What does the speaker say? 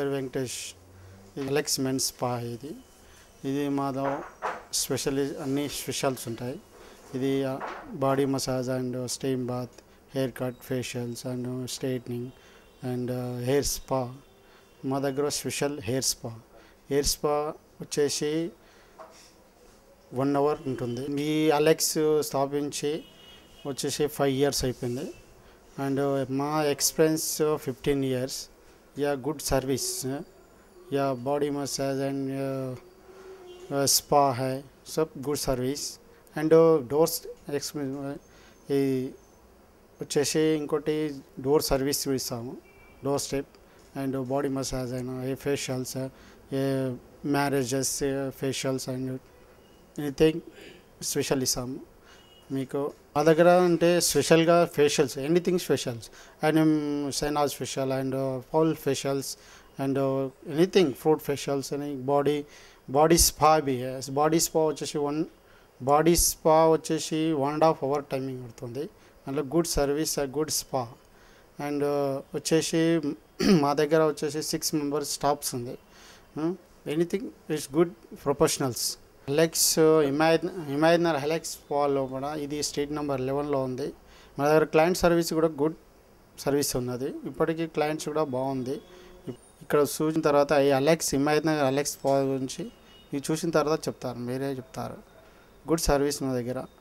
పేరు వెంకటేష్ ఇది Alex men's spa ఇది ఇది మాదో స్పెషల్ అన్ని స్పెషల్స్ ఉంటాయి ఇది body massage and steam bath hair cut facials and straightening and hair spa మా దగ్గర special hair spa hair spa వచ్చేసి వన్ అవర్ ఉంటుంది ఈ అలెక్స్ స్థాపించి వచ్చేసి ఫైవ్ ఇయర్స్ అయిపోయింది అండ్ మా experience fifteen years yeah good service या बॉडी मसाज एंड स्पा है सब गुड సర్వీస్ అండ్ డోర్స్ ఈ వచ్చేసి ఇంకోటి డోర్ సర్వీస్ ఇస్తాము door step and body massage అయినా ఏ ఫేషియల్స్ ఏ marriages facials and anything special ఇస్తాము మీకు మా దగ్గర అంటే స్పెషల్గా ఫేషియల్స్ ఎనీథింగ్ స్పెషల్స్ అండ్ సైనాజ్ ఫేషియల్ అండ్ ఫౌల్ facials and anything fruit facials అని బాడీ బాడీ స్పా బి బాడీ స్పా వచ్చేసి వన్ బాడీ స్పా వచ్చేసి one and half hour timing పడుతుంది అందులో good service good spa and వచ్చేసి మా దగ్గర వచ్చేసి సిక్స్ మెంబర్స్ స్టాఫ్స్ ఉంది ఎనీథింగ్ ఇట్స్ గుడ్ ప్రొఫెషనల్స్ హెలెక్స్ ఇమాజ్ ఇమాజినర్ హెలెక్స్ స్పాలో కూడా ఇది స్ట్రీట్ నెంబర్ లెవెన్లో ఉంది మా దగ్గర క్లయింట్ సర్వీస్ కూడా గుడ్ సర్వీస్ ఉన్నది ఇప్పటికీ క్లయింట్స్ కూడా బాగుంది ఇక్కడ చూసిన తర్వాత ఈ అలెక్స్ ఇమాజినర్ అలెక్స్ స్పా గురించి ఇది చూసిన తర్వాత చెప్తారు మీరే చెప్తారు గుడ్ సర్వీస్ మా దగ్గర